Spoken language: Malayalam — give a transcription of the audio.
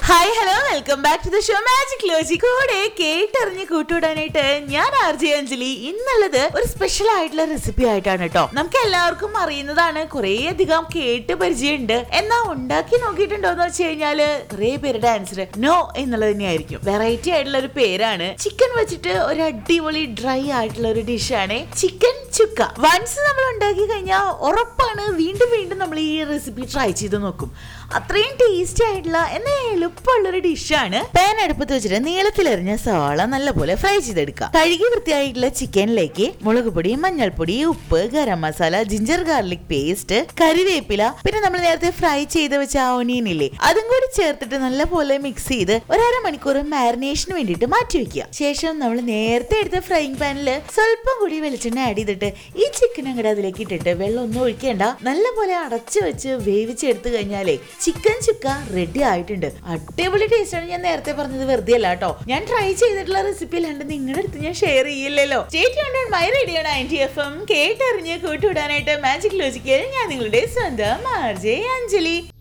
hi hello welcome back to the show magic ലോജി കൂടെ കേട്ടറിഞ്ഞ് കൂട്ടുവിടാനായിട്ട് ഞാൻ ആർ ജെ അഞ്ജലി ഇന്നുള്ളത് ഒരു സ്പെഷ്യൽ ആയിട്ടുള്ള റെസിപ്പി ആയിട്ടാണ് കേട്ടോ നമുക്ക് എല്ലാവർക്കും അറിയുന്നതാണ് കുറേ അധികം കേട്ട് പരിചയമുണ്ട് എന്നാ ഉണ്ടാക്കി നോക്കിയിട്ടുണ്ടോ എന്ന് വെച്ച് കഴിഞ്ഞാല് കുറേ പേരുടെ ആൻസർ നോ എന്നുള്ളത് തന്നെയായിരിക്കും വെറൈറ്റി ആയിട്ടുള്ള ഒരു പേരാണ് ചിക്കൻ വെച്ചിട്ട് ഒരു അടിപൊളി ഡ്രൈ ആയിട്ടുള്ള ഒരു ഡിഷാണ് ചിക്കൻ ചുക്ക വൺസ് നമ്മൾ ഉണ്ടാക്കി കഴിഞ്ഞാൽ ഉറപ്പാണ് വീണ്ടും വീണ്ടും നമ്മൾ ഈ റെസിപ്പി ട്രൈ ചെയ്ത് നോക്കും അത്രയും ടേസ്റ്റി ആയിട്ടുള്ള എന്നാൽ എളുപ്പമുള്ളൊരു ഡിഷാണ് പാൻ അടുപ്പത്ത് വെച്ചിട്ട് നീളത്തിലെറിഞ്ഞ സവാള നല്ലപോലെ ഫ്രൈ ചെയ്തെടുക്കുക കഴുകി വൃത്തിയായിട്ടുള്ള ചിക്കനിലേക്ക് മുളക് പൊടി മഞ്ഞൾപ്പൊടി ഉപ്പ് garam masala ginger garlic paste കറിവേപ്പില പിന്നെ നമ്മൾ നേരത്തെ ഫ്രൈ ചെയ്ത് വെച്ച ആ ഒനിയൻ ഇല്ലേ അതും കൂടി ചേർത്തിട്ട് നല്ലപോലെ മിക്സ് ചെയ്ത് ഒരര മണിക്കൂർ മാരിനേഷന് വേണ്ടിയിട്ട് മാറ്റി വെക്കുക ശേഷം നമ്മൾ നേരത്തെ എടുത്ത ഫ്രൈങ് പാനിൽ സ്വല്പം കൂടി വെളിച്ചെണ്ണ ആഡ് ചെയ്തിട്ട് ഈ ചിക്കൻ അങ്ങോട്ട് അതിലേക്ക് ഇട്ടിട്ട് വെള്ളം ഒന്നും ഒഴിക്കേണ്ട നല്ലപോലെ അടച്ചു വെച്ച് വേവിച്ചെടുത്ത് കഴിഞ്ഞാലേ ചിക്കൻ ചുക്ക റെഡി ആയിട്ടുണ്ട് അടിപൊളി ടേസ്റ്റ് ആണ് ഞാൻ നേരത്തെ പറഞ്ഞത് വെറുതെ അല്ല കേട്ടോ ഞാൻ ട്രൈ ചെയ്തിട്ടുള്ള റെസിപ്പി അല്ലാണ്ട് നിങ്ങളുടെ അടുത്ത് ഞാൻ ഷെയർ ചെയ്യില്ലല്ലോ സ്റ്റേറ്റ് my radio ninety F M കേട്ടറിഞ്ഞ് കൂട്ടുവിടാനായിട്ട് മാജിക് ലോജിക്ക് ഞാൻ നിങ്ങളുടെ സ്വന്തം ആർ ജെ അഞ്ജലി